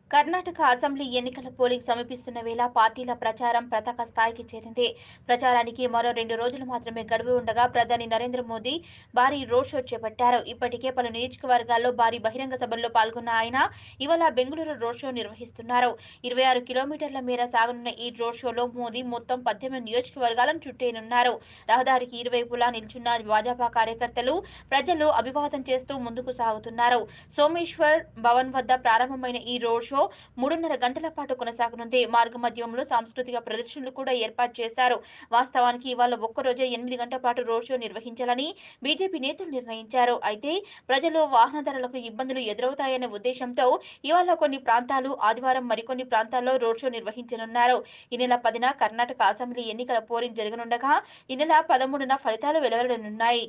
Karnataka assembly ఎన్నికల polling సమీపిస్తున్న వేళ పార్టీల ప్రచారం పతాక స్థాయికి చేరింది ప్రచారానికి మరో రెండు రోజులు మాత్రమే గడువు ఉండగా ప్రధాని నరేంద్ర మోదీ భారీ రోడ్ షో చేపట్టారు ఇప్పటికే పలు నియోజకవర్గాల్లో భారీ బహిరంగ సభల్లో పాల్గొన్న ఆయన ఇవాళ బెంగళూరు రోడ్ షో నిర్వహిస్తున్నారు ఇరవై ఆరు కిలోమీటర్ల మేర సాగనున్న ఈ రోడ్ షోలో మోదీ మొత్తం పద్దెనిమిది నియోజకవర్గాలను చుట్టేనున్నారు రహదారికి ఇరువైపులా నిల్చున్న భాజపా కార్యకర్తలు ప్రజలు అభివాదం చేస్తూ ముందుకు సాగుతున్నారు సోమేశ్వర్ భవన్ వద్ద ప్రారంభమైన ఈ రోడ్ షో మూడున్నర గంటల పాటు కొనసాగనుంది మార్గ మధ్యంలో సాంస్కృతిక ప్రదర్శనలు కూడా ఏర్పాటు చేశారు వాస్తవానికి ఇవాళ ఒక్కరోజే ఎనిమిది గంటల పాటు రోడ్ షో నిర్వహించాలని బీజేపీ నేతలు నిర్ణయించారు అయితే ప్రజలు వాహనదారులకు ఇబ్బందులు ఎదురవుతాయనే ఉద్దేశంతో ఇవాళ కొన్ని ప్రాంతాలు ఆదివారం మరికొన్ని ప్రాంతాల్లో రోడ్ షో నిర్వహించనున్నారు ఈ నెల పదిన కర్ణాటక అసెంబ్లీ ఎన్నికల పోలింగ్ జరగనుండగా ఈ నెల పదమూడున ఫలితాలు వెలువడనున్నాయి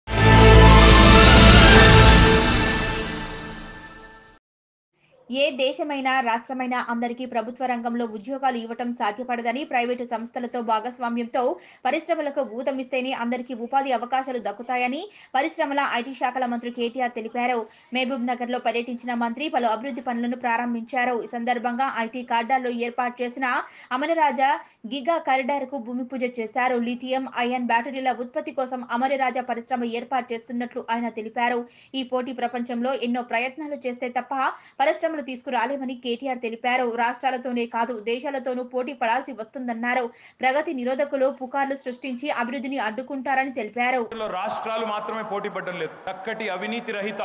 ఏ దేశమైనా రాష్ట్రమైనా అందరికీ ప్రభుత్వ రంగంలో ఉద్యోగాలు ఇవ్వటం సాధ్యపడదని ప్రైవేటు సంస్థలతో భాగస్వామ్యంతో పరిశ్రమలకు ఊతమిస్తేనే అందరికీ ఉపాధి అవకాశాలు దక్కుతాయని పరిశ్రమల ఐటీ శాఖల మంత్రి కేటీఆర్ తెలిపారు మహబూబ్ నగర్ లో పర్యటించిన మంత్రి పలు అభివృద్ధి పనులను ప్రారంభించారు ఈ సందర్భంగా ఐటీ కార్డాల్లో ఏర్పాటు చేసిన అమరరాజా గిగా కారిడార్ కు భూమి పూజ చేశారు లిథియం అయన్ బ్యాటరీల ఉత్పత్తి కోసం అమరరాజా పరిశ్రమ ఏర్పాటు చేస్తున్నట్లు ఆయన తెలిపారు ఈ పోటీ ప్రపంచంలో ఎన్నో ప్రయత్నాలు చేస్తే తప్ప పరిశ్రమలు తీసుకురాలేమని కేటీఆర్ తెలిపారు రాష్ట్రాలతోనే కాదు దేశాలతోనూ పోటీ పడాల్సి వస్తుందన్నారు ప్రగతి నిరోధకులు పుకార్లు సృష్టించి అభివృద్ధిని అడ్డుకుంటారని తెలిపారు లో రాష్ట్రాలు మాత్రమే పోటీ పడడం లేదు చక్కటి అవినీతి రహిత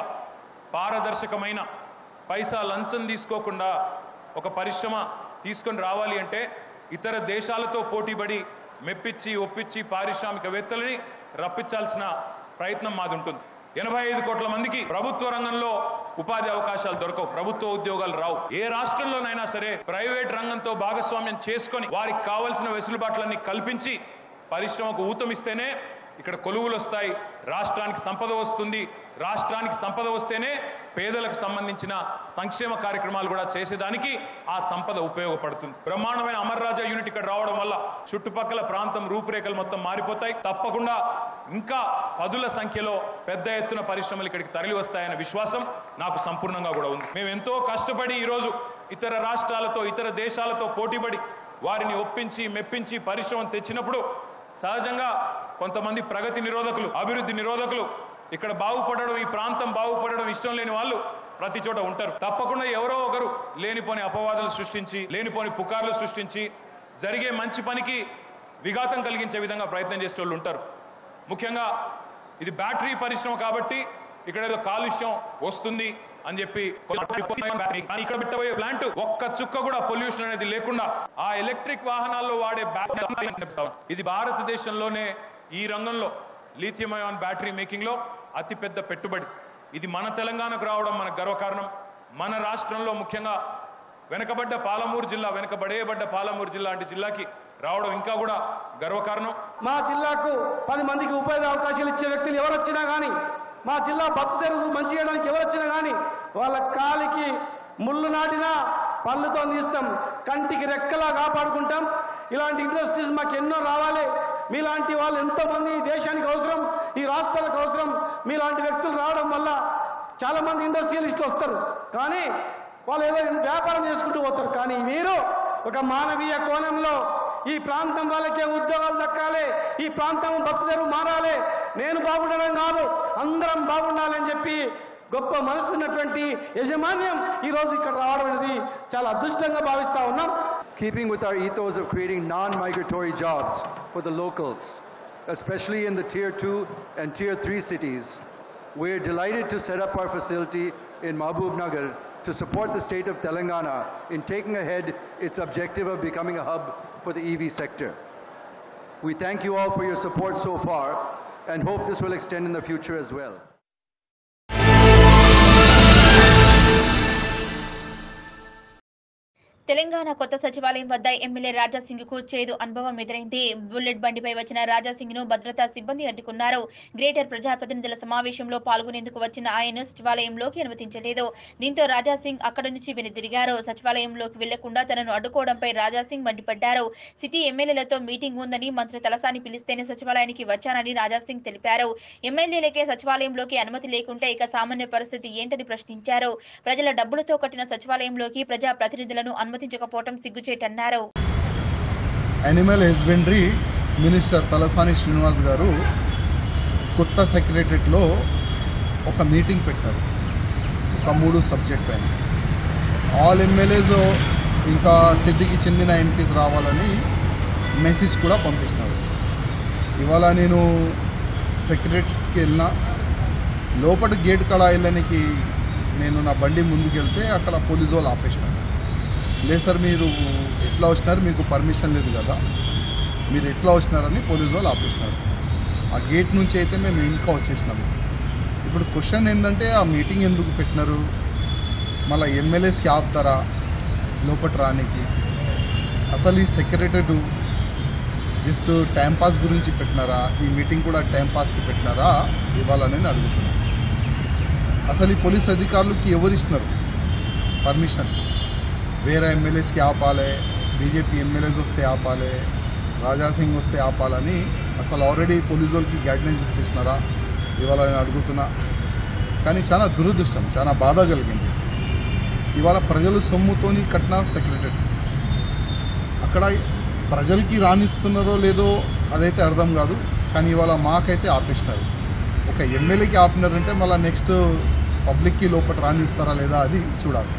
పారదర్శకమైన పైసా లంచం తీసుకోకుండా ఒక పరిశ్రమ తీసుకొని రావాలి అంటే ఇతర దేశాలతో పోటీపడి మెప్పించి ఒప్పించి పారిశ్రామికవేత్తలని రప్పించాల్సిన ప్రయత్నం మాది ఉంటుంది ఎనభై ఐదు కోట్ల మందికి ప్రభుత్వ రంగంలో ఉపాధి అవకాశాలు దొరకవు ప్రభుత్వ ఉద్యోగాలు రావు ఏ రాష్ట్రంలోనైనా సరే ప్రైవేట్ రంగంతో భాగస్వామ్యం చేసుకొని వారికి కావలసిన వెసులుబాట్లన్నీ కల్పించి పరిశ్రమకు ఊతమిస్తేనే ఇక్కడ కొలువులు వస్తాయి రాష్ట్రానికి సంపద వస్తుంది రాష్ట్రానికి సంపద వస్తేనే పేదలకు సంబంధించిన సంక్షేమ కార్యక్రమాలు కూడా చేసేదానికి ఆ సంపద ఉపయోగపడుతుంది బ్రహ్మాండమైన అమర్రాజా యూనిట్ ఇక్కడ రావడం వల్ల చుట్టుపక్కల ప్రాంతం రూపురేఖలు మొత్తం మారిపోతాయి తప్పకుండా ఇంకా పదుల సంఖ్యలో పెద్ద ఎత్తున పరిశ్రమలు ఇక్కడికి తరలి వస్తాయన్న విశ్వాసం నాకు సంపూర్ణంగా కూడా ఉంది మేము ఎంతో కష్టపడి ఈరోజు ఇతర రాష్ట్రాలతో ఇతర దేశాలతో పోటీపడి వారిని ఒప్పించి మెప్పించి పరిశ్రమను తెచ్చినప్పుడు సహజంగా కొంతమంది ప్రగతి నిరోధకులు అభివృద్ధి నిరోధకులు ఇక్కడ బాగుపడడం ఈ ప్రాంతం బాగుపడడం ఇష్టం లేని వాళ్ళు ప్రతి చోట ఉంటారు తప్పకుండా ఎవరో ఒకరు లేనిపోని అపవాదాలు సృష్టించి లేనిపోని పుకార్లు సృష్టించి జరిగే మంచి పనికి విఘాతం కలిగించే విధంగా ప్రయత్నం చేసే వాళ్ళు ఉంటారు ముఖ్యంగా ఇది బ్యాటరీ పరిశ్రమ కాబట్టి ఇక్కడ ఏదో కాలుష్యం వస్తుంది అని చెప్పి కానీ ఇక్కడ పెట్టబోయే ప్లాంట్ ఒక్క చుక్క కూడా పొల్యూషన్ అనేది లేకుండా ఆ ఎలక్ట్రిక్ వాహనాల్లో వాడే బ్యాటరీ ఇది భారతదేశంలోనే ఈ రంగంలో లీథియం అయాన్ బ్యాటరీ మేకింగ్ లో అతిపెద్ద పెట్టుబడి ఇది మన తెలంగాణకు రావడం మన గర్వకారణం మన రాష్ట్రంలో ముఖ్యంగా వెనకబడ్డ పాలమూరు జిల్లా వెనకబడేయబడ్డ పాలమూరు జిల్లా అంటే జిల్లాకి రావడం ఇంకా కూడా గర్వకారణం మా జిల్లాకు పది మందికి ఉపాధి అవకాశాలు ఇచ్చే వ్యక్తులు ఎవరు వచ్చినా కానీ మా జిల్లా బతుకుదెరువు మంచి చేయడానికి ఎవరు వచ్చినా కానీ వాళ్ళ కాలికి ముళ్ళు నాటినా పళ్ళుతో తీస్తాం కంటికి రెక్కలా కాపాడుకుంటాం ఇలాంటి ఇండస్ట్రీస్ మాకు ఎన్నో రావాలి మీలాంటి వాళ్ళు ఎంతో మంది ఈ దేశానికి అవసరం ఈ రాష్ట్రాలకు అవసరం మీలాంటి వ్యక్తులు రావడం వల్ల చాలా మంది ఇండస్ట్రియలిస్టులు వస్తారు కానీ వాళ్ళు ఏదో వ్యాపారం చేసుకుంటూ పోతారు కానీ మీరు ఒక మానవీయ కోణంలో ఈ ప్రాంతం వాళ్ళకే ఉద్యోగాలు దక్కాలి ఈ ప్రాంతం బతుకుదెరువు మారాలి నేను బాగుండడం కాదు అందరం బాగుండాలని చెప్పి గొప్ప మనసు ఉన్నటువంటి యజమాన్యం ఈ రోజు ఇక్కడ రావడం అనేది చాలా అదృష్టంగా భావిస్తా ఉన్నాం keeping with our ethos of creating non-migratory jobs for the locals, especially in the Tier 2 and Tier 3 cities. We're delighted to set up our facility in Mahbub Nagar to support the state of Telangana in taking ahead its objective of becoming a hub for the EV sector. We thank you all for your support so far and hope this will extend in the future as well. Telangana కొత్త సచివాలయం వద్ద MLA రాజా సింగ్ కు చేదు అనుభవం ఎదురైంది bullet బండిపై వచ్చిన రాజా సింగ్ ను భద్రతా సిబ్బంది అడ్డుకున్నారు గ్రేటర్ ప్రజాప్రతినిధుల సమావేశంలో పాల్గొనేందుకు వచ్చిన ఆయన సచివాలయంలోకి అనుమతించలేదు దీంతో రాజా సింగ్ అక్కడి నుంచి వెనుదిరిగారు సచివాలయంలోకి వెళ్లకుండా తనను అడ్డుకోవడంపై రాజా సింగ్ మండిపడ్డారు సిటీ ఎమ్మెల్యేలతో మీటింగ్ ఉందని మంత్రి తలసాని పిలిస్తేనే సచివాలయానికి వచ్చానని రాజా సింగ్ తెలిపారు ఎమ్మెల్యేలకే సచివాలయంలోకి అనుమతి లేకుంటే ఇక సామాన్య పరిస్థితి ఏంటని ప్రశ్నించారు ప్రజల డబ్బులతో కట్టిన సచివాలయంలోకి ప్రజా ప్రతినిధులను అనుమతించకపోవడం సిగ్గుచేటన్నారు animal husbandry minister Talasani Srinivas garu కొత్త సెక్రటరియట్లో ఒక మీటింగ్ పెట్టారు ఒక మూడు సబ్జెక్ట్ పైన ఆల్ ఎమ్మెల్యేస్ ఇంకా సిటీకి చెందిన ఎంపీస్ రావాలని మెసేజ్ కూడా పంపిస్తున్నారు ఇవాళ నేను సెక్రటరీకి వెళ్ళిన లోపల గేట్ కడ వెళ్ళడానికి నేను నా బండి ముందుకెళ్తే అక్కడ పోలీసు వాళ్ళు ఆపేసినారు లేదు సార్ మీరు ఎట్లా వచ్చినారు మీకు పర్మిషన్ లేదు కదా మీరు ఎట్లా వచ్చినారని పోలీసు వాళ్ళు ఆపేసినారు ఆ గేట్ నుంచి అయితే మేము ఇంకా వచ్చేసినాము ఇప్పుడు క్వశ్చన్ ఏంటంటే ఆ మీటింగ్ ఎందుకు పెట్టినారు మళ్ళీ ఎమ్మెల్యేస్కి ఆపుతారా లోపల రానికి అసలు ఈ సెక్రటరీ జస్ట్ టైంపాస్ గురించి పెట్టినారా ఈ మీటింగ్ కూడా టైంపాస్కి పెట్టినారా ఇవాళ నేను అడుగుతున్నాను అసలు ఈ పోలీస్ అధికారులకి ఎవరు ఇస్తున్నారు పర్మిషన్ వేరే ఎమ్మెల్యేస్కి ఆపాలి బీజేపీ ఎమ్మెల్యేస్ వస్తే ఆపాలి రాజాసింగ్ వస్తే ఆపాలని అసలు ఆల్రెడీ పోలీసు వాళ్ళకి గైడ్లైన్స్ ఇచ్చేసినారా ఇవాళ నేను అడుగుతున్నా కానీ చాలా దురదృష్టం చాలా బాధ కలిగింది ఇవాళ ప్రజలు సొమ్ముతోని కట్టిన సెక్రటరీ అక్కడ ప్రజలకి రాణిస్తున్నారో లేదో అదైతే అర్థం కాదు కానీ ఇవాళ మాకైతే ఆపేసినారు ఒక ఎమ్మెల్యేకి ఆపినారంటే మళ్ళీ నెక్స్ట్ పబ్లిక్కి లోపల రాణిస్తారా లేదా అది చూడాలి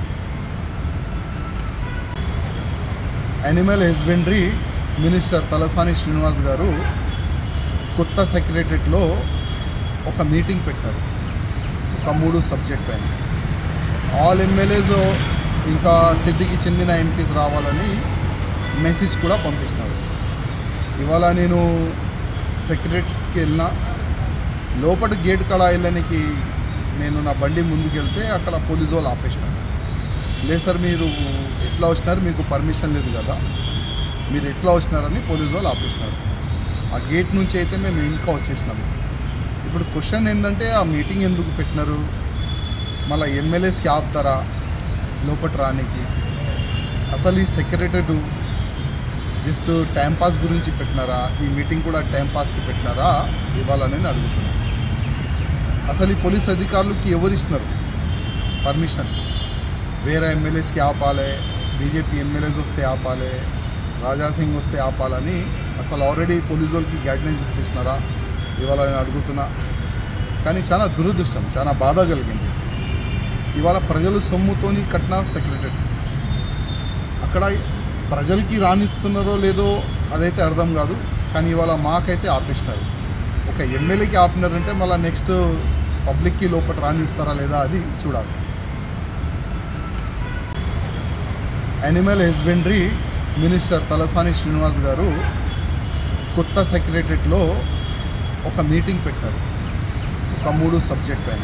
animal husbandry minister Talasani Srinivas garu కొత్త సెక్రటరియట్లో ఒక మీటింగ్ పెట్టారు ఒక మూడు సబ్జెక్ట్ పైన ఆల్ ఎమ్మెల్యేస్ ఇంకా సిటీకి చెందిన ఎంపీస్ రావాలని మెసేజ్ కూడా పంపిస్తున్నారు ఇవాళ నేను సెక్రటరీకి వెళ్ళిన లోపల గేట్ కడ వెళ్ళడానికి నేను నా బండి ముందుకెళ్తే అక్కడ పోలీసు వాళ్ళు ఆపేసినారు లేదు సార్ మీరు ఎట్లా వచ్చినారు మీకు పర్మిషన్ లేదు కదా మీరు ఎట్లా వచ్చినారని పోలీసు వాళ్ళు ఆపేసినారు ఆ గేట్ నుంచి అయితే మేము ఇంకా వచ్చేసినాము ఇప్పుడు క్వశ్చన్ ఏంటంటే ఆ మీటింగ్ ఎందుకు పెట్టినారు మళ్ళీ ఎమ్మెల్యేస్కి ఆపుతారా లోపల రానికి అసలు ఈ సెక్రటరీ జస్ట్ టైంపాస్ గురించి పెట్టినారా ఈ మీటింగ్ కూడా టైంపాస్కి పెట్టినారా ఇవాళ నేను అడుగుతున్నాను అసలు ఈ పోలీస్ అధికారులకి ఎవరు ఇస్తున్నారు పర్మిషన్ వేరే ఎమ్మెల్యేస్కి ఆపాలి బీజేపీ ఎమ్మెల్యేస్ వస్తే ఆపాలి రాజాసింగ్ వస్తే ఆపాలని అసలు ఆల్రెడీ పోలీసు వాళ్ళకి గైడ్లైన్స్ ఇచ్చేసినారా ఇవాళ నేను అడుగుతున్నా కానీ చాలా దురదృష్టం చాలా బాధ కలిగింది ఇవాళ ప్రజలు సొమ్ముతోని కట్టిన సెక్రటరీ అక్కడ ప్రజలకి రాణిస్తున్నారో లేదో అదైతే అర్థం కాదు కానీ ఇవాళ మాకైతే ఆపేసినారు ఒక ఎమ్మెల్యేకి ఆపినారంటే మళ్ళీ నెక్స్ట్ పబ్లిక్కి లోపల రాణిస్తారా లేదా అది చూడాలి animal husbandry minister Talasani Srinivas garu కొత్త సెక్రటరియట్లో ఒక మీటింగ్ పెట్టారు ఒక మూడు సబ్జెక్ట్ పైన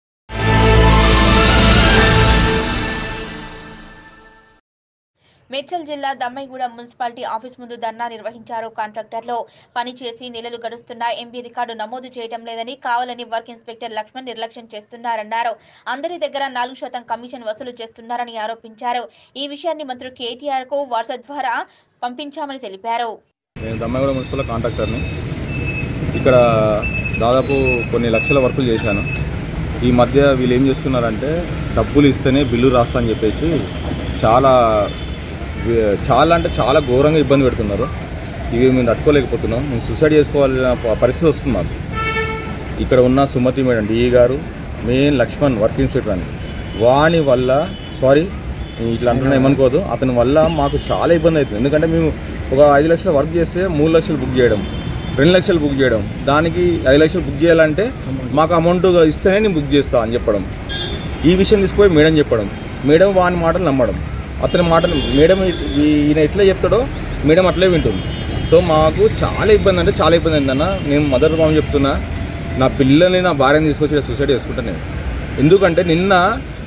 మేడ్చల్ జిల్లా దమ్మైగూడ మున్సిపాలిటీ ఆఫీస్ ముందు ధర్నా నిర్వహించారు కాంట్రాక్టర్లు పని చేసి నెలలు గడుస్తున్నా ఎంబీ రికార్డు నమోదు చేయడం లేదని కావాలని వర్క్ ఇన్స్పెక్టర్ లక్ష్మణ్ నిర్లక్ష్యం చేస్తున్నారన్నారు అందరి దగ్గర నాలుగు శాతం కమిషన్ వసూలు చేస్తున్నారని ఆరోపించారు ఈ విషయాన్ని మంత్రి కేటీఆర్ కు వాట్సాప్ ద్వారా పంపించామని తెలిపారు నేను దమ్మగూడ మున్సిపల్ కాంట్రాక్టర్ని ఇక్కడ దాదాపు కొన్ని లక్షల వర్కులు చేశాను ఈ మధ్య వీళ్ళు ఏం చేస్తున్నారంటే డబ్బులు ఇస్తేనే బిల్లు రాస్తా అని చెప్పేసి చాలా వే- చాలా అంటే చాలా ఘోరంగా ఇబ్బంది పెడుతున్నారు ఇవి మేము తట్టుకోలేకపోతున్నాం మేము సూసైడ్ చేసుకోవాల్సిన ప- పరిస్థితి వస్తుంది మాకు ఇక్కడ ఉన్న Sumathi madam DE garu main Laxman work institute అని వాని వల్ల సారీ ఇట్లా అంటున్నా ఏమనుకోదు అతని వల్ల మాకు చాలా ఇబ్బంది అవుతుంది ఎందుకంటే మేము ఒక ఐదు లక్షలు వర్క్ చేస్తే మూడు లక్షలు బుక్ చేయడం రెండు లక్షలు బుక్ చేయడం దానికి ఐదు లక్షలు బుక్ చేయాలంటే మాకు అమౌంట్ ఇస్తేనే నేను బుక్ చేస్తా అని చెప్పడం ఈ విషయం తీసుకుపోయి మేడం చెప్పడం మేడం వాని మాటలు నమ్మడం అతని మాటలు మేడం ఈ- ఈయన ఎట్లా చెప్తాడో మేడం అట్లే వింటుంది సో మాకు చాలా ఇబ్బంది అంటే చాలా ఇబ్బంది అయిందన్న నేను మదర్ మామ చెప్తున్నా నా పిల్లల్ని నా భార్యని తీసుకొచ్చి సూసైడ్ చేసుకుంటా నేను ఎందుకంటే నిన్న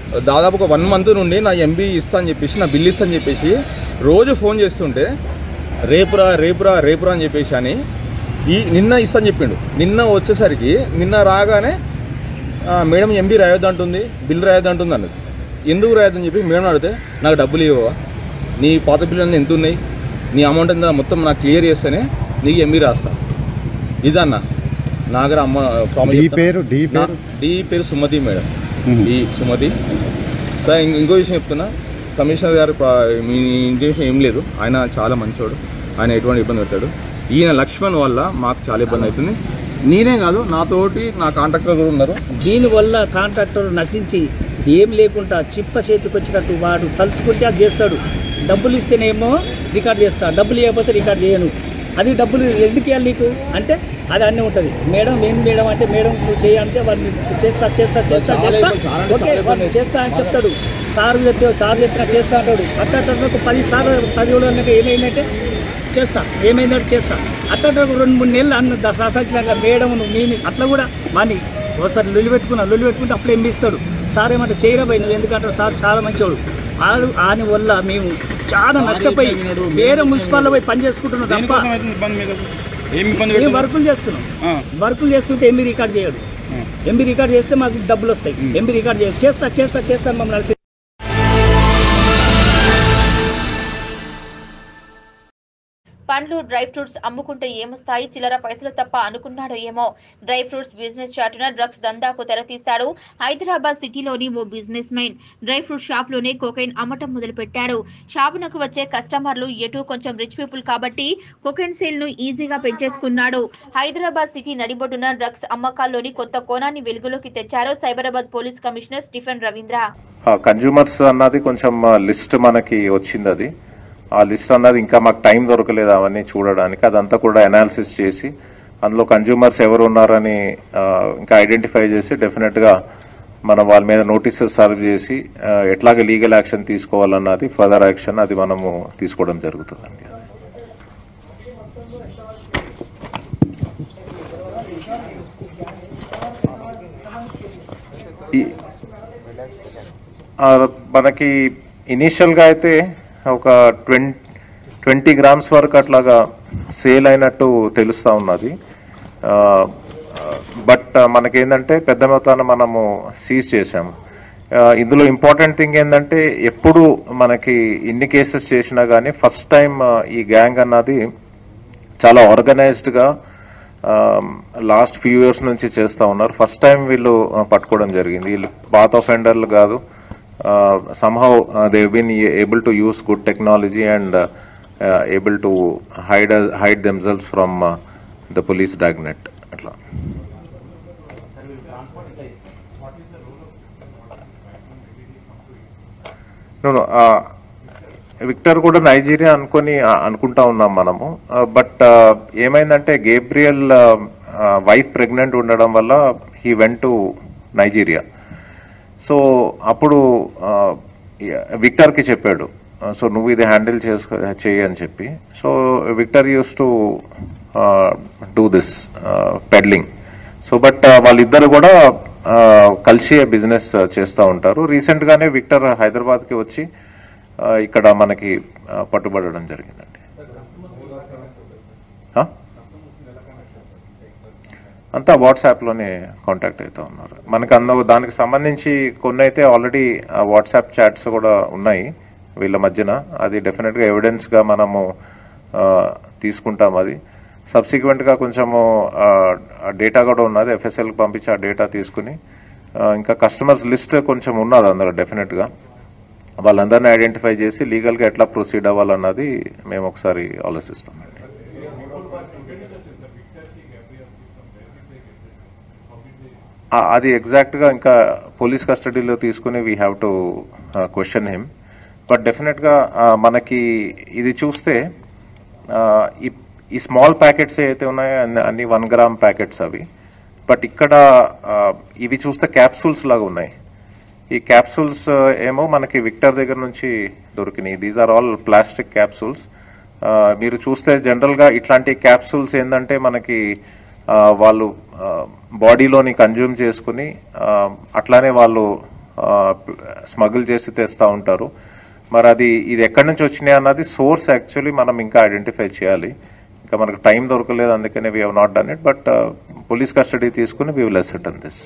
దాదాపు ఒక వన్ మంత్ నుండి నా ఎంబీ ఇస్తా అని చెప్పేసి నా బిల్ ఇస్తా అని చెప్పేసి రోజు ఫోన్ చేస్తుంటే రేపురా రేపురా రేపురా అని చెప్పేసి అని ఈ నిన్న ఇస్తా అని చెప్పిండు నిన్న వచ్చేసరికి నిన్న రాగానే "ఆ, మేడం ఎంబీ రాయొద్దు అంటుంది బిల్ రాయొద్దు అంటుంది అన్నది ఎందుకు రాయొద్దని చెప్పి మేడం అడిగితే నాకు డబ్బులు ఇవ్వవా నీ పాత బిల్లు ఎంత ఉన్నాయి నీ అమౌంట్ ఎంత మొత్తం నాకు క్లియర్ చేస్తేనే నీకు ఎంబీ రాస్తా ఇదన్న నా దగ్గర అమ్మ ప్రామిస్ డి చెప్తా. పేరు డి నా- పేరు డి పేరు సుమతి మేడం మ్మ్. డి సుమతి సార్ ఇంకో- ఇంకో విషయం చెప్తున్నా కమిషనర్ గారు ప్రా- మీ ఇంటెన్షన్ ఏం లేదు ఆయన చాలా మంచోడు ఆయన ఎటువంటి ఇబ్బంది పెట్టాడు ఈయన లక్ష్మణ్ వల్ల మాకు చాలా ఇబ్బంది అవుతుంది నేనే కాదు నాతోటి నా కాంట్రాక్టర్ కూడా ఉన్నారు దీనివల్ల కాంట్రాక్టర్ నశించి ఏం లేకుండా చిప్ప చేతికి వచ్చినట్టు వాడు తలుచుకుంటే అది చేస్తాడు డబ్బులు ఇస్తేనేమో రికార్డ్ చేస్తా డబ్బులు ఇవ్వకపోతే రికార్డ్ చేయను అది డబ్బులు ఎందుకు ఇవ్వాలి నీకు అంటే అది అన్నీ ఉంటుంది మేడం ఏం మేడం అంటే మేడం నువ్వు చేయాలంటే వాడిని చేస్తా చేస్తా చేస్తా చాలా చేస్తా ఇబ్బంది, చాలా ఓకే చాలా వాడిని ఇబ్బంది. చేస్తా అని చెప్తాడు సార్ చెప్పి సార్ చెప్పినా చేస్తా అంటాడు అట్లా ఒక పది సార్లు పది రోజులు అన్నాక ఏమైందంటే చేస్తా ఏమైందంటే చేస్తా అట్లా రెండు మూడు నెలలు అన్న దశాచినాక మేడం నేను అట్లా కూడా మాని ఒకసారి లొల్లి పెట్టుకున్నా లొల్లి పెట్టుకుంటే అప్పుడు ఏం ఇస్తాడు సార్ ఏమంటే చేయరా పోయి నువ్వు ఎందుకంటే సార్ చాలా మంచివాడు ఆడు ఆయన వల్ల మేము చాలా నష్టపోయి వేరే మున్సిపాల్లో పోయి పని చేసుకుంటున్నాం తప్ప మేము వర్కులు చేస్తున్నాం వర్కులు చేస్తుంటే ఎంబీ రికార్డ్ చేయడు ఎంబీ రికార్డ్ చేస్తే మాకు డబ్బులు వస్తాయి ఎంబీ రికార్డ్ చేయడు చేస్తా చేస్తా చేస్తా అని మమ్మల్ని అలసి- పండ్లు డ్రై ఫ్రూట్స్ అమ్ముకుంటే ఏమొస్తాయి చిల్లర పైసలు తప్ప అనుకున్నాడో ఏమో డ్రై ఫ్రూట్స్ బిజినెస్ చాటున డ్రగ్స్ దందాకు తెరతీస్తాడు హైదరాబాద్ సిటీలోని ఓ businessman dry fruit shop లోనే కోకైన్ అమ్మటం మొదలుపెట్టాడు షాపునకు వచ్చే కస్టమర్లు ఎటు కొంచెం రిచ్ పీపుల్ కాబట్టి కోకైన్ సేల్ ను ఈజీగా పెంచేసుకున్నాడు హైదరాబాద్ సిటీ నడిబొడ్డున డ్రగ్స్ అమ్మకాల్లోని కొత్త కోణాన్ని వెలుగులోకి తెచ్చారు Cyberabad police commissioner Stephen Ravindra consumers అన్నది కొంచెం లిస్ట్ మనకి వచ్చింది అది ఆ లిస్ట్ అన్నది ఇంకా మాకు టైం దొరకలేదు అవన్నీ చూడడానికి అదంతా కూడా అనాలిసిస్ చేసి అందులో కన్జ్యూమర్స్ ఎవరు ఉన్నారని ఆ, ఇంకా ఐడెంటిఫై చేసి డెఫినెట్గా మనం వాళ్ళ మీద నోటీసెస్ సర్వ్ చేసి ఆ, ఎట్లాగ లీగల్ యాక్షన్ తీసుకోవాలన్నది ఫర్దర్ యాక్షన్ అది మనము తీసుకోవడం జరుగుతుందండి ఈ ఆ, మనకి ఇనీషియల్గా అయితే ఒక ట్వంటీ ట్వంటీ గ్రామ్స్ వరకు అట్లాగా సేల్ అయినట్టు తెలుస్తూ ఉన్నది ఆ, బట్ మనకేంటంటే పెద్ద మొత్తాన మనము సీజ్ చేసాము ఆ, ఇందులో ఇంపార్టెంట్ థింగ్ ఏంటంటే ఎప్పుడు మనకి ఇన్ని కేసెస్ చేసినా కానీ ఫస్ట్ టైం ఈ గ్యాంగ్ అన్నది చాలా ఆర్గనైజ్డ్గా లాస్ట్ ఫ్యూ ఇయర్స్ నుంచి చేస్తూ ఉన్నారు ఫస్ట్ టైం వీళ్ళు ఆ, పట్టుకోవడం జరిగింది వీళ్ళు పాత ఆఫెండర్లు కాదు somehow they been able to use good technology and able to hide hide themselves from the police dragnet అట్లా No, no, uh, విక్టర్ కూడా నైజీరియా అనుకొని ఆ, అనుకుంటా ఉన్నాం మనము బట్ ఏమైందంటే గేబ్రియల్ వైఫ్ ప్రెగ్నెంట్ ఉండడం వల్ల he went to Nigeria so అప్పుడు ఆ, విక్టర్కి చెప్పాడు సో నువ్వు ఇది హ్యాండిల్ చేసుకో చెయ్యి అని చెప్పి so Victor use to do this peddling so but వాళ్ళిద్దరు కూడా ఆ, కలిసి బిజినెస్ చేస్తూ ఉంటారు రీసెంట్గానే విక్టర్ హైదరాబాద్కి వచ్చి ఆ, ఇక్కడ మనకి ఆ, పట్టుబడడం జరిగిందండి ఆ? అంతా వాట్సాప్లోనే కాంటాక్ట్ అవుతూ ఉన్నారు మనకి అంద దానికి సంబంధించి కొన్ని అయితే ఆల్రెడీ వాట్సాప్ చాట్స్ కూడా ఉన్నాయి వీళ్ళ మధ్యన అది డెఫినెట్గా ఎవిడెన్స్గా మనము ఆ, తీసుకుంటాం అది సబ్సిక్వెంట్గా కొంచెము డేటా కూడా ఉన్నది ఎఫ్ఎస్ఎల్కి పంపించి ఆ డేటా తీసుకుని ఆ, ఇంకా కస్టమర్స్ లిస్ట్ కొంచెం ఉన్నది అందులో డెఫినెట్గా వాళ్ళందరినీ ఐడెంటిఫై చేసి లీగల్గా ఎట్లా ప్రొసీడ్ అవ్వాలన్నది మేము ఒకసారి ఆలోచిస్తామండి ఆ, అది ఎగ్జాక్ట్గా ఇంకా పోలీస్ కస్టడీలో తీసుకుని we have to question him but డెఫినెట్గా మనకి ఇది చూస్తే ఆ, ఈ ఈ స్మాల్ ప్యాకెట్స్ ఏవైతే ఉన్నాయో అన్ని- అన్ని వన్ గ్రామ్ ప్యాకెట్స్ అవి బట్ ఇక్కడ ఆ, ఇవి చూస్తే క్యాప్సూల్స్ లాగా ఉన్నాయి ఈ క్యాప్సూల్స్ ఏమో మనకి విక్టర్ దగ్గర నుంచి దొరికినాయి these are all plastic capsules మీరు చూస్తే జనరల్గా ఇట్లాంటి క్యాప్సూల్స్ ఏంటంటే మనకి ఆ, వాళ్ళు బాడీలోని కన్జ్యూమ్ చేసుకుని ఆ, అట్లానే వాళ్ళు స్మగుల్ చేసి తెస్తూ ఉంటారు మరి అది ఇది ఎక్కడి నుంచి వచ్చినాయి అన్నది సోర్స్ యాక్చువల్లీ మనం ఇంకా ఐడెంటిఫై చేయాలి ఇంకా మనకు టైం దొరకలేదు అందుకనే we not done it but police custody తీసుకుని వీ విల్ అసెట్ దిస్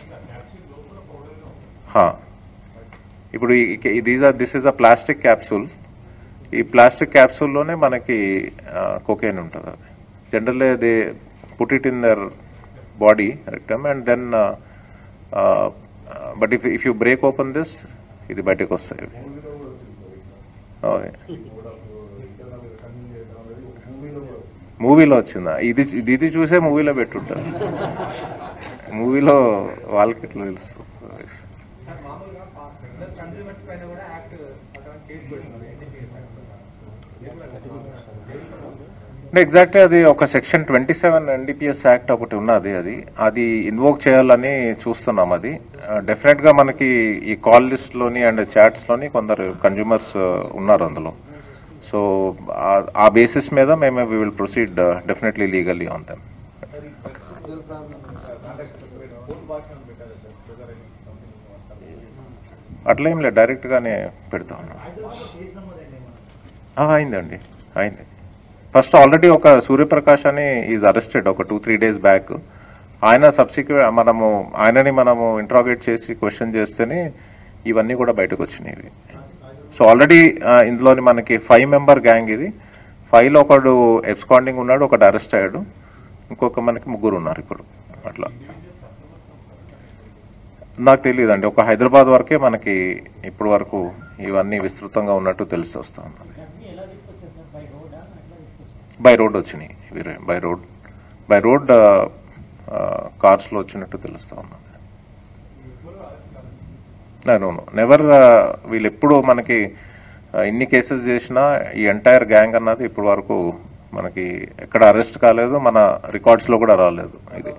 ఇప్పుడు these are this is a plastic capsule ఈ ప్లాస్టిక్ క్యాప్సూల్లోనే మనకి కోకేన్ ఉంటుంది అది generally they put it in their body rectum and then but if if you break open this ఇది బయటకు వస్తాయి ఇవి. ఓకే. మూవీలో వచ్చిందా ఇది ఇది ఇది చూసే మూవీలో పెట్టుంటారు మూవీలో వాళ్ళకి ఇట్లా తెలుస్తుంది ఎగ్జాక్ట్లీ అది ఒక section twenty seven NDPS act ఒకటి ఉన్నది అది అది ఇన్వోక్ చేయాలని చూస్తున్నాం అది డెఫినెట్ గా మనకి ఈ కాల్ లిస్ట్ లోని అండ్ చాట్స్ లోని కొందరు కన్జ్యూమర్స్ ఉన్నారు అందులో సో ఆ బేసిస్ మీద మేము we will proceed definitely legally on them అట్లా ఏం లేదు డైరెక్ట్ గానే పెడతా ఉన్నాం ఆ, అయిందండి అయింది ఫస్ట్ ఆల్రెడీ ఒక సూర్యప్రకాష్ అని ఈజ్ అరెస్టెడ్ ఒక టూ త్రీ డేస్ బ్యాక్ ఆయన సబ్సిక్వె మనము ఆయనని మనము ఇంట్రాగేట్ చేసి క్వశ్చన్ చేస్తేనే ఇవన్నీ కూడా బయటకు వచ్చినాయి ఇవి. సో ఆల్రెడీ ఇందులోని మనకి ఫైవ్ మెంబర్ గ్యాంగ్ ఇది ఫైవ్ లో ఒకడు ఎబ్స్కాండింగ్ ఉన్నాడు ఒకడు అరెస్ట్ అయ్యాడు ఇంకొక మనకి ముగ్గురు ఉన్నారు ఇప్పుడు అట్లా నాకు తెలియదండి ఒక హైదరాబాద్ వరకే మనకి ఇప్పటి వరకు ఇవన్నీ విస్తృతంగా ఉన్నట్టు తెలిసి వస్తా ఉన్నది బై రోడ్ వచ్చినాయి ఇవి బై రోడ్ బై రోడ్ కార్స్లో వచ్చినట్టు తెలుస్తా ఉన్నది నో నెవర్ వీళ్ళు ఎప్పుడు మనకి uh, ఇన్ని కేసెస్ చేసినా ఈ ఎంటైర్ గ్యాంగ్ అన్నది ఇప్పటి వరకు మనకి ఎక్కడ అరెస్ట్ కాలేదు మన రికార్డ్స్లో కూడా రాలేదు ఇది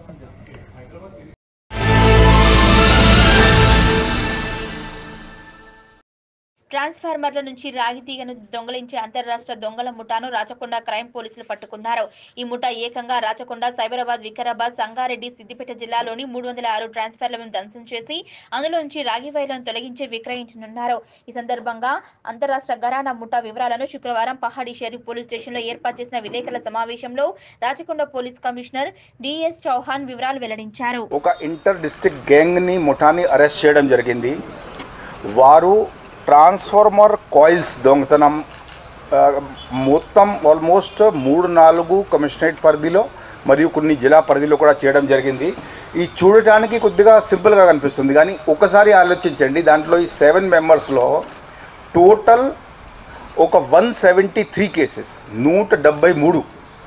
ట్రాన్స్ఫార్మర్ల నుంచి రాగి తీగను దొంగలించే అంతర్రాష్ట్ర దొంగల ముఠాను రాచకొండ క్రైమ్ పోలీసులు పట్టుకున్నారు ఈ ముఠా ఏకంగా రాచకొండ సైబరాబాద్ వికారాబాద్ సంగారెడ్డి సిద్దిపేట జిల్లాలోని మూడు వందల ఆరు ట్రాన్స్ఫార్మర్లను ధ్వంసం చేసి అందులో నుంచి రాగి వైర్లను తొలగించి విక్రయించనున్నారు ఈ సందర్భంగా అంతర్రాష్ట్ర ఘరానా ముఠా వివరాలను శుక్రవారం పహాడి షరీఫ్ పోలీస్ స్టేషన్లో ఏర్పాటు చేసిన విలేకరుల సమావేశంలో Rachakonda police commissioner DS Chauhan వివరాలు వెల్లడించారు ఒక ఇంటర్ డిస్ట్రిక్ట్ గ్యాంగ్ని ముఠాని అరెస్ట్ చేయడం జరిగింది వారు ట్రాన్స్ఫార్మర్ కాయిల్స్ దొంగతనం ఆ, మొత్తం ఆల్మోస్ట్ మూడు నాలుగు కమిషనరేట్ పరిధిలో మరియు కొన్ని జిల్లా పరిధిలో కూడా చేయడం జరిగింది ఈ చూడటానికి కొద్దిగా సింపుల్గా కనిపిస్తుంది కానీ ఒకసారి ఆలోచించండి దాంట్లో ఈ సెవెన్ మెంబర్స్లో టోటల్ ఒక వన్ సెవెంటీ త్రీ కేసెస్ నూట డెబ్బై మూడు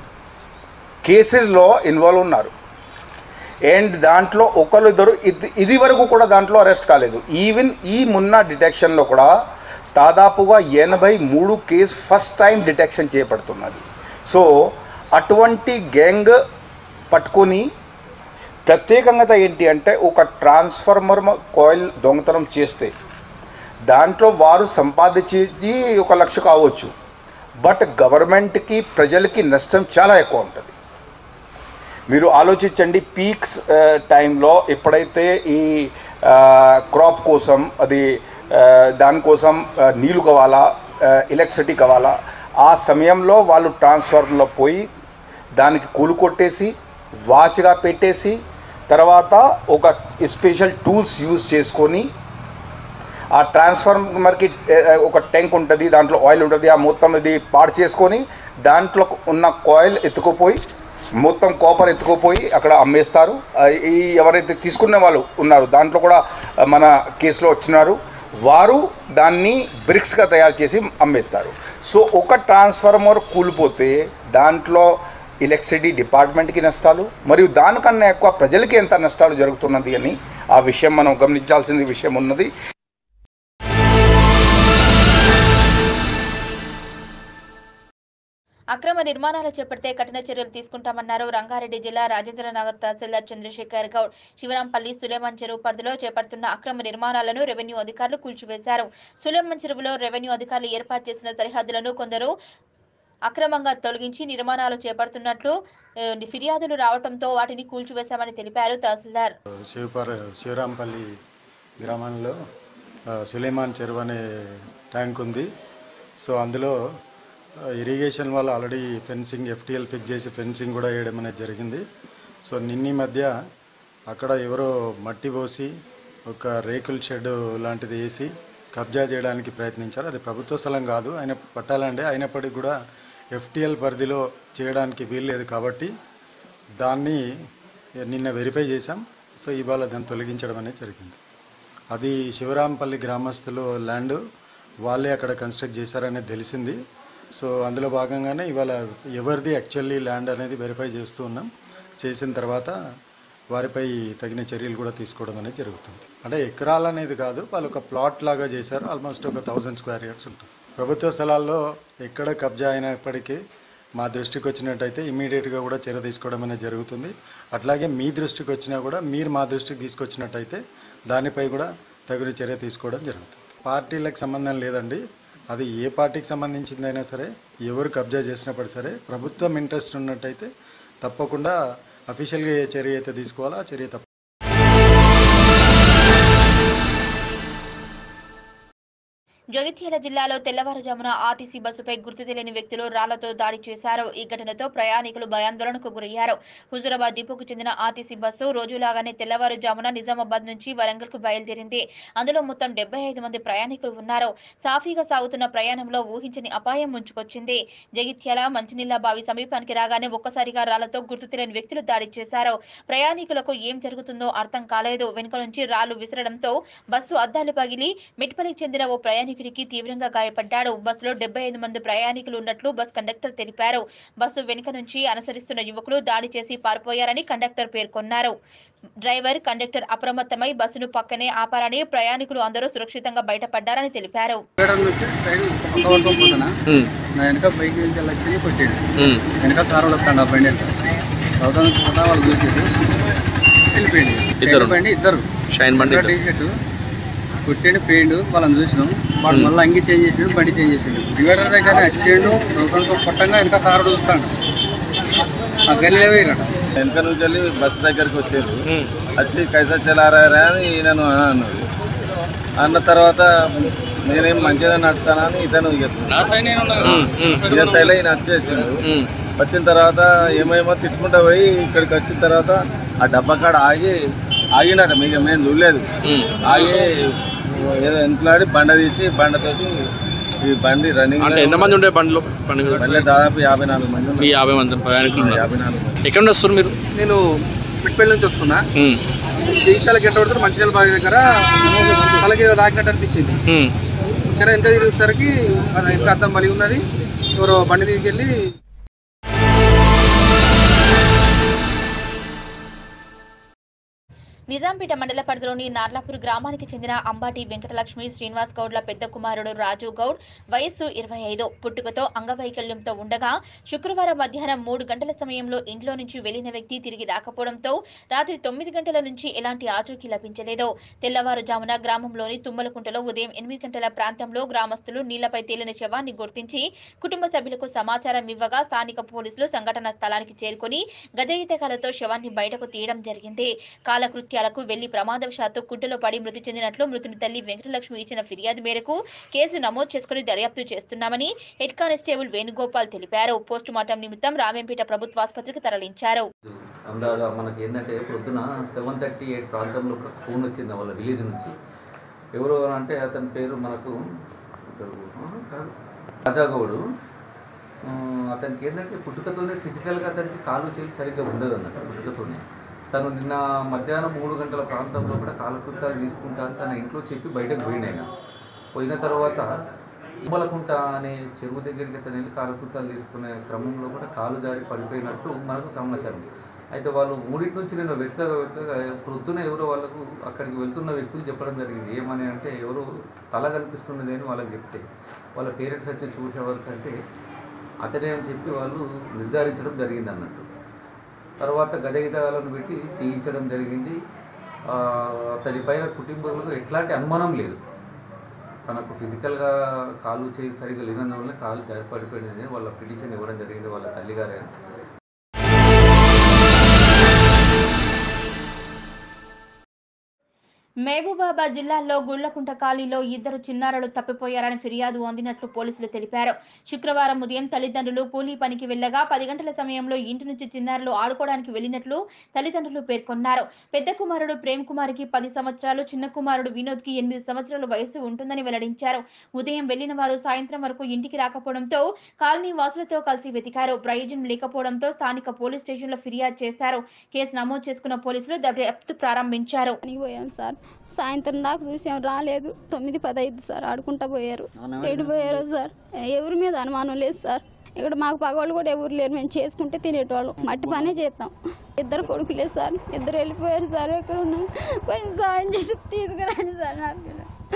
కేసెస్లో ఇన్వాల్వ్ ఉన్నారు అండ్ దాంట్లో ఒకరు ఇద్దరు ఇది ఇది వరకు కూడా దాంట్లో అరెస్ట్ కాలేదు ఈవెన్ ఈ మున్న డిటెక్షన్లో కూడా దాదాపుగా ఎనభై మూడు కేసు ఫస్ట్ టైం డిటెక్షన్ చేయబడుతున్నది సో అటువంటి గ్యాంగ్ పట్టుకొని ప్రత్యేకంగా ఏంటి అంటే ఒక ట్రాన్స్ఫార్మర్ కాయిల్ దొంగతనం చేస్తే దాంట్లో వారు సంపాదించేది ఒక లక్ష కావచ్చు బట్ గవర్నమెంట్కి ప్రజలకి నష్టం చాలా ఎక్కువ ఉంటుంది మీరు ఆలోచించండి పీక్స్ టైంలో ఎప్పుడైతే ఈ క్రాప్ కోసం అది ఆ, దానికోసం ఆ, నీళ్లు కావాలా ఎలక్ట్రిసిటీ కావాలా ఆ సమయంలో వాళ్ళు ట్రాన్స్ఫార్మర్లో పోయి దానికి కూలు కొట్టేసి వాచ్గా పెట్టేసి తర్వాత ఒక స్పెషల్ టూల్స్ యూజ్ చేసుకొని ఆ ట్రాన్స్ఫార్మర్కి ఏ, ఒక ట్యాంక్ ఉంటుంది దాంట్లో ఆయిల్ ఉంటుంది ఆ మొత్తం ఇది పాడు చేసుకొని దాంట్లో ఉన్న కాయిల్ ఎత్తుకుపోయి మొత్తం కాపర్ ఎత్తుకుపోయి అక్కడ అమ్మేస్తారు ఆ, ఈ ఎవరైతే తీసుకునే వాళ్ళు ఉన్నారు దాంట్లో కూడా ఆ, మన కేసులో వచ్చినారు వారు దాన్ని బ్రిక్స్గా తయారు చేసి అమ్మేస్తారు సో ఒక ట్రాన్స్ఫార్మర్ కూలిపోతే దాంట్లో ఎలక్ట్రిసిటీ డిపార్ట్మెంట్కి నష్టాలు మరియు దానికన్నా ఎక్కువ ప్రజలకి ఎంత నష్టాలు జరుగుతున్నది అని ఆ విషయం మనం గమనించాల్సిన విషయం ఉన్నది అక్రమ నిర్మాణాలు చేపడితే కఠిన చర్యలు తీసుకుంటామన్నారు రంగారెడ్డి జిల్లా రాజేంద్రనగర్ తహసీల్దార్ చంద్రశేఖర్ గౌడ్ శివరాంపల్లి సులేమన్ చెరువు పరిధిలో చేపడుతున్న అక్రమ నిర్మాణాలను రెవెన్యూ అధికారులు కూల్చివేశారు సులేమన్ చెరువులో రెవెన్యూ అధికారులు ఏర్పాటు చేసిన సరిహద్దులను కొందరు అక్రమంగా తొలగించి నిర్మాణాలు చేపడుతున్నట్లు ఆ, ఫిర్యాదులు రావడంతో వాటిని కూల్చివేశామని తెలిపారు తహసీల్దార్ శివపర శివరాంపల్లి గ్రామంలో ఆ, సులేమాన్ చెరువు అనే ట్యాంక్ ఉంది సో అందులో ఆ, ఇరిగేషన్ వాళ్ళు ఆల్రెడీ ఫెన్సింగ్ ఎఫ్టీఎల్ ఫిక్స్ చేసి ఫెన్సింగ్ కూడా వేయడం అనేది జరిగింది సో నిన్నీ మధ్య అక్కడ ఎవరో మట్టి పోసి ఒక రేకుల షెడ్ లాంటిది వేసి కబ్జా చేయడానికి ప్రయత్నించారు అది ప్రభుత్వ స్థలం కాదు ఆయన పట్టాలండి అయినప్పటికీ కూడా ఎఫ్టీఎల్ పరిధిలో చేయడానికి వీల్లేదు కాబట్టి దాన్ని నిన్న వెరిఫై చేశాం సో ఇవాళ దాన్ని తొలగించడం అనేది జరిగింది అది శివరాంపల్లి గ్రామస్తులు ల్యాండ్ వాళ్ళే అక్కడ కన్స్ట్రక్ట్ చేశారనేది తెలిసింది సో అందులో భాగంగానే ఇవాళ ఎవరిది యాక్చువల్లీ ల్యాండ్ అనేది వెరిఫై చేస్తూ ఉన్నాం చేసిన తర్వాత వారిపై తగిన చర్యలు కూడా తీసుకోవడం అనేది జరుగుతుంది అంటే ఎకరాలు అనేది కాదు వాళ్ళు ఒక ప్లాట్ లాగా చేశారు ఆల్మోస్ట్ ఒక థౌజండ్ స్క్వేర్ యార్డ్స్ ఉంటుంది ప్రభుత్వ స్థలాల్లో ఎక్కడ కబ్జా అయినప్పటికీ మా దృష్టికి వచ్చినట్టయితే ఇమీడియట్గా కూడా చర్య తీసుకోవడం అనేది జరుగుతుంది అట్లాగే మీ దృష్టికి వచ్చినా కూడా మీరు మా దృష్టికి తీసుకొచ్చినట్టయితే దానిపై కూడా తగిన చర్య తీసుకోవడం జరుగుతుంది పార్టీలకు సంబంధం లేదండి అది ఏ పార్టీకి సంబంధించిందైనా సరే ఎవరు కబ్జా చేసినప్పుడు సరే ప్రభుత్వం ఇంట్రెస్ట్ ఉన్నట్టయితే తప్పకుండా అఫీషియల్గా ఏ చర్య అయితే తీసుకోవాలో ఆ చర్య తప్ప జగిత్యాల జిల్లాలో తెల్లవారుజామున ఆర్టీసీ బస్సుపై గుర్తు తెలియని వ్యక్తులు రాళ్లతో దాడి చేశారు ఈ ఘటనతో ప్రయాణికులు భయాందోళనకు గురయ్యారు హుజురాబాద్ డిపోకు చెందిన ఆర్టీసీ బస్సు రోజులాగానే తెల్లవారుజామున నిజామాబాద్ నుంచి వరంగల్ కు బయలుదేరింది అందులో మొత్తం డెబ్బై ఐదు మంది ప్రయాణికులు ఉన్నారు సాఫీగా సాగుతున్న ప్రయాణంలో ఊహించని అపాయం ముంచుకొచ్చింది జగిత్యాల మంచినీళ్ల బావి సమీపానికి రాగానే ఒక్కసారిగా రాళ్లతో గుర్తు తెలియని వ్యక్తులు దాడి చేశారు ప్రయాణికులకు ఏం జరుగుతుందో అర్థం కాలేదు వెనుక నుంచి రాళ్లు విసరడంతో బస్సు అద్దాలు పగిలి మిట్పల్లికి చెందిన ఓ ప్రయాణికుడికి తీవ్రంగా గాయపడ్డాడు బస్సులో డెబ్బై ఐదు మంది ప్రయాణికులు ఉన్నట్లు బస్ కండక్టర్ తెలిపారు బస్సు వెనుక నుంచి అనుసరిస్తున్న యువకులు దాడి చేసి పారిపోయారని కండక్టర్ పేర్కొన్నారు డ్రైవర్ కండక్టర్ అప్రమత్తమై బస్సును పక్కనే ఆపారని ప్రయాణికులు అందరూ సురక్షితంగా బయటపడ్డారని తెలిపారు మేడం నుంచి సైడ్ పక్క పడుకొని పోతున్నా నా వెనక బైక్ నుంచి అలా వచ్చి కొట్టాడు వెనక కారు వస్తాడు ఆ బండి వెనక అవతల నుంచి పోతా వాళ్ళు చూసేది వెళ్ళిపోయింది ఇద్దరు? సైడ్ బండి ఇద్దరు షైన్ బండి ఇద్దరు. టీ షర్ట్ కొట్టాడు పోయిండు వాళ్ళని చూసినాం వాడు మళ్ళీ అంగి చేంజ్ చేసిండు బండి చేంజ్ చేసిండు డివైడర్ దగ్గర వచ్చాడు అవతలతో కొట్టంగా వెనక కారు చూస్తాడు ఆ గల్లీలో వేయరాడు వెనక నుంచి వెళ్ళి బస్ దగ్గరికి వచ్చారు వచ్చి కైసా చలారా అని ఈయనను అన్నాడు అన్న తర్వాత నేనేం మంచిగా నడుస్తానని ఇతను ఇదే సైడ్ ఈయన వచ్చేసిండు వచ్చిన తర్వాత ఏమేమో తిట్టుకుంటా పోయి ఇక్కడికి వచ్చిన తర్వాత ఆ డబ్బా కాడ ఆగి ఆగినట మీకు మేము చూడలేదు ఆగి ఏదో వెనుకలాడి బండ తీసి బండతోటి ఈ బండి రన్నింగ్ అంటే ఎంతమంది ఉండే బండిలో బండి మీద? బండిలో దాదాపు యాభై నాలుగు మంది ఉన్నారు. మీ యాభై మంది ప్రయాణికులు ఉన్నారు. యాభై నాలుగు ఎక్కడ నుండి వస్తారు మీరు నేను మిట్పల్లి నుంచి వస్తున్నా జగిత్యాల గంట పడుతున్న మంచినీళ్ళ బావి దగ్గర తలకి ఏదో తాకినట్టు అనిపించింది సరే ఎంత తిరిగేసరికి అది ఇంకా అద్దం మలిగి ఉన్నది ఎవరో బండి తీసుకెళ్ళి నిజాంపేట మండల పరిధిలోని నార్లాపూర్ గ్రామానికి చెందిన అంబాటి వెంకటలక్ష్మి శ్రీనివాస్ గౌడ్ల పెద్ద కుమారుడు రాజు గౌడ్ వయస్సు ఇరవై ఐదు పుట్టుకతో అంగవైకల్యంతో ఉండగా శుక్రవారం మధ్యాహ్నం మూడు గంటల సమయంలో ఇంట్లో నుంచి వెళ్లిన వ్యక్తి తిరిగి రాకపోవడంతో రాత్రి తొమ్మిది గంటల నుంచి ఎలాంటి ఆచూకీ లభించలేదు తెల్లవారుజామున గ్రామంలోని తుమ్మలకుంటలో ఉదయం ఎనిమిది గంటల ప్రాంతంలో గ్రామస్తులు నీళ్లపై తేలిన శవాన్ని గుర్తించి కుటుంబ సభ్యులకు సమాచారం ఇవ్వగా స్థానిక పోలీసులు సంఘటనా స్థలానికి చేరుకుని గజయితకాలతో శవాన్ని బయటకు తీయడం జరిగింది కాలకృత్యాలకు వెళ్లి ప్రమాదవశాత్తు కుట్టలో పడి మృతి చెందినట్లు మృతుని తల్లి వెంకటలక్ష్మి ఇచ్చిన ఫిర్యాదు మేరకు కేసు నమోదు చేసుకుని దర్యాప్తు చేస్తున్నామని హెడ్ కానిస్టేబుల్ వేణుగోపాల్ తెలిపారు పోస్టుమార్టం నిమిత్తం రామేంపేట ప్రభుత్వ ఆసుపత్రికి తరలించారు అందాజ మనకి ఏంటంటే పొద్దున సెవెన్ థర్టీ ఎయిట్ ప్రాంతంలో ఒక ఫోన్ వచ్చింది వాళ్ళ విలేజ్ నుంచి ఎవరు అంటే అతని పేరు మనకు కాదు, రాజాగౌడు ఆ, అతనికి ఏంటంటే పుట్టుకతోనే ఫిజికల్గా అతనికి కాలు చేయి సరిగ్గా ఉండదు అన్నట్టు పుట్టుకతోనే తను నిన్న మధ్యాహ్నం మూడు గంటల ప్రాంతంలో కూడా కాలకృత్యాలు తీసుకుంటాను తన ఇంట్లో చెప్పి బయటకు పోయిండు ఆయన పోయిన తర్వాత ఉమ్మలకుంట అనే చెరువు దగ్గరికి అతను వెళ్ళి కాలకృత్యాలు తీసుకునే క్రమంలో కూడా కాలు జారి పడిపోయినట్టు మనకు సమాచారం అయితే వాళ్ళు మూడింటి నుంచి నేను వెతక వెతక ప్రొద్దున ఎవరో వాళ్ళకు అక్కడికి వెళ్తున్న వ్యక్తులు చెప్పడం జరిగింది ఏమని అంటే ఎవరు తల కనిపిస్తున్నది అని వాళ్ళకి చెప్తే వాళ్ళ పేరెంట్స్ వచ్చి చూసే వరకు అంటే అతనే అని చెప్పి వాళ్ళు నిర్ధారించడం జరిగింది అన్నట్టు తర్వాత గజగితాలను పెట్టి తీయించడం జరిగింది ఆ, అతని పైన కుటుంబంలో ఎట్లాంటి అనుమానం లేదు తనకు ఫిజికల్గా కాలు చేయి సరిగ్గా లేనందువల్ల కాలు జారిపడిపోయింది వాళ్ళ పిటిషన్ ఇవ్వడం జరిగింది వాళ్ళ తల్లిగారే మహబూబాబాద్ జిల్లాలో గుళ్లకుంట కాలనీలో ఇద్దరు చిన్నారులు తప్పిపోయారని ఫిర్యాదు అందినట్లు పోలీసులు తెలిపారు శుక్రవారం ఉదయం తల్లిదండ్రులు కూలీ పనికి వెళ్లగా పది గంటల సమయంలో ఇంటి నుంచి చిన్నారులు ఆడుకోవడానికి వెళ్లినట్లు తల్లిదండ్రులు పేర్కొన్నారు పెద్ద కుమారుడు ప్రేమ్ కుమార్కి పది సంవత్సరాలు చిన్న కుమారుడు వినోద్ కి ఎనిమిది సంవత్సరాల వయసు ఉంటుందని వెల్లడించారు ఉదయం వెళ్లిన వారు సాయంత్రం వరకు ఇంటికి రాకపోవడంతో కాలనీ వాసులతో కలిసి వెతికారు ప్రయోజనం లేకపోవడంతో స్థానిక పోలీస్ స్టేషన్లో ఫిర్యాదు చేశారు కేసు నమోదు చేసుకున్న పోలీసులు దర్యాప్తు ప్రారంభించారు పనికి పోయాం సార్ సాయంత్రం దాకా చూసాం రాలేదు తొమ్మిది పదైదు సార్ ఆడుకుంటా పోయారు ఎటు పోయారు సార్ ఎవరి మీద అనుమానం లేదు సార్ ఇక్కడ మాకు పగవాళ్ళు కూడా ఎవరు లేరు మేము చేసుకుంటే తినేటోళ్ళం మట్టి పనే చేస్తాం ఇద్దరు కొడుకులే సార్ ఇద్దరు వెళ్ళిపోయారు సార్ ఎక్కడ ఉన్నా కొంచెం సాయం చేసి తీసుకురండి సార్ నాకు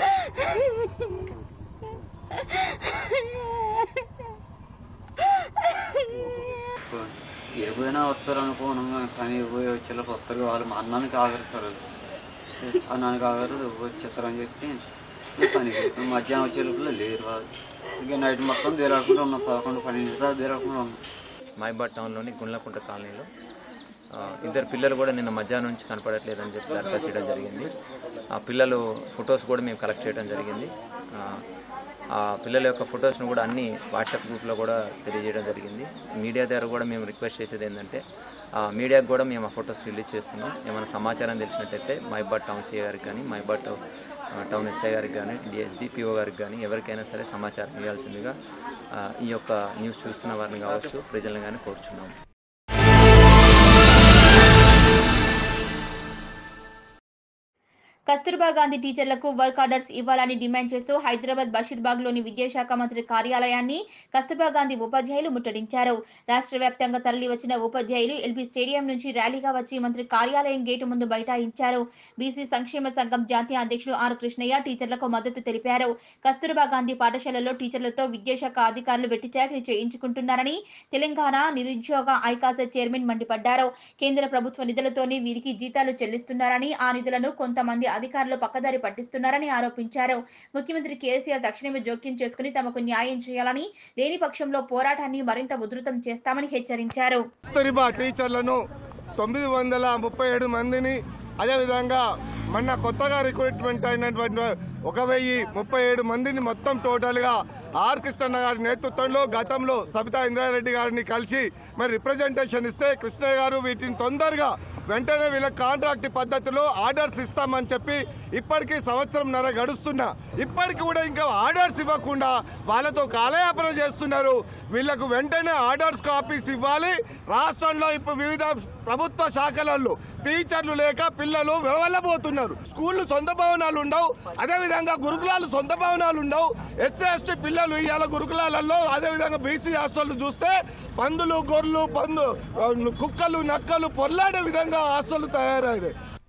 ఎరుపోయినా వస్తారు అనుకోను కానీ పోయి వచ్చేలోపు వస్తారు వాళ్ళు మా అన్నానికి ఆగరుస్తారు అన్నానికి ఆగరు వచ్చేస్తారని చెప్పి పని మధ్యాహ్నం వచ్చే లోపల లేరు వాళ్ళు ఇక నైట్ మొత్తం దేరాకుండా ఉన్నాం పదకొండు పన్నెండు దాకా దేరాకుండా ఉన్నాం మైబాడ్ టౌన్లోని గుండ్లకుంట కాలనీలో ఆ, ఇద్దరు పిల్లలు కూడా నిన్న మధ్యాహ్నం నుంచి కనపడట్లేదని చెప్పి దరఖాస్తు చేయడం జరిగింది ఆ పిల్లలు ఫొటోస్ కూడా మేము కలెక్ట్ చేయడం జరిగింది ఆ, ఆ పిల్లల యొక్క ఫొటోస్ను కూడా అన్ని వాట్సాప్ గ్రూప్లో కూడా తెలియజేయడం జరిగింది మీడియా ద్వారా కూడా మేము రిక్వెస్ట్ చేసేది ఏంటంటే ఆ మీడియాకు కూడా మేము ఆ ఫొటోస్ రిలీజ్ చేస్తున్నాం ఏమైనా సమాచారం తెలిసినట్టయితే మైబాడ్ టౌన్ సీఏ గారికి కానీ మైబాడ్ టౌన్ ఆ, టౌన్ ఎస్ఐ గారికి కానీ డిఎస్డిపిఓ గారికి కానీ ఎవరికైనా సరే సమాచారం ఇవ్వాల్సిందిగా ఆ, ఈ యొక్క న్యూస్ చూస్తున్న వారిని కావచ్చు ప్రజలను కానీ కోరుచున్నాము కస్తూర్బా గాంధీ టీచర్లకు వర్క్ ఆర్డర్స్ ఇవ్వాలని డిమాండ్ చేస్తూ హైదరాబాద్ బషీర్బాగ్ లోని విద్యాశాఖ మంత్రి కార్యాలయాన్ని కస్తూర్బా గాంధీ ఉపాధ్యాయులు ముట్టడించారు రాష్ట్ర వ్యాప్తంగా తరలి వచ్చిన ఉపాధ్యాయులు ఎల్బీ స్టేడియం నుంచి ర్యాలీగా వచ్చి మంత్రి కార్యాలయం గేటు ముందు బైఠాయించారు బీసీ సంక్షేమ సంఘం జాతీయ అధ్యక్షుడు ఆర్ కృష్ణయ్య టీచర్లకు మద్దతు తెలిపారు కస్తూర్బా గాంధీ పాఠశాలలో టీచర్లతో విద్యాశాఖ అధికారులు వెట్టి చాకరీ చేయించుకుంటున్నారని తెలంగాణ నిరుద్యోగ ఐకాస చైర్మన్ మండిపడ్డారు కేంద్ర ప్రభుత్వ నిధులతోనే వీరికి జీతాలు చెల్లిస్తున్నారని ఆ నిధులను కొంతమంది అధికారులు పక్కదారి పట్టిస్తున్నారని ఆరోపించారు ముఖ్యమంత్రి కేసీఆర్ తక్షణమే జోక్యం చేసుకుని తమకు న్యాయం చేయాలని లేని పక్షంలో పోరాటాన్ని మరింత ఉధృతం చేస్తామని హెచ్చరించారు కస్తూరిబా టీచర్లను తొమ్మిది వందల ముప్పై ఏడు మందిని అదేవిధంగా మొన్న కొత్తగా రిక్రూట్మెంట్ అయినటువంటి ఒక వెయ్యి ముప్పై ఏడు మందిని మొత్తం టోటల్గా ఆర్ కృష్ణన్న గారి నేతృత్వంలో గతంలో సబితా ఇంద్రారెడ్డి గారిని కలిసి మరి రిప్రజెంటేషన్ ఇస్తే కృష్ణయ్య గారు వీటిని తొందరగా వెంటనే వీళ్ళ కాంట్రాక్ట్ పద్ధతిలో ఆర్డర్స్ ఇస్తామని చెప్పి ఇప్పటికీ సంవత్సరంన్నర గడుస్తున్నా ఇప్పటికి కూడా ఇంకా ఆర్డర్స్ ఇవ్వకుండా వాళ్ళతో కాలయాపన చేస్తున్నారు వీళ్ళకు వెంటనే ఆర్డర్స్ కాపీస్ ఇవ్వాలి రాష్ట్రంలో ఇప్పుడు వివిధ ప్రభుత్వ శాఖలలో టీచర్లు లేక పిల్లలు వెవల్లబోతున్నారు స్కూళ్ళు సొంత భవనాలు ఉండవు అదేవిధంగా గురుకులాలు సొంత భవనాలు ఉండవు ఎస్సీ ఎస్టీ పిల్లలు ఇవాళ గురుకులాలలో అదేవిధంగా బీసీ హాస్టల్ చూస్తే పందులు గొర్రెలు పందు కుక్కలు నక్కలు పొర్లాడే విధంగా హాస్టల్ తయారయ్యాయి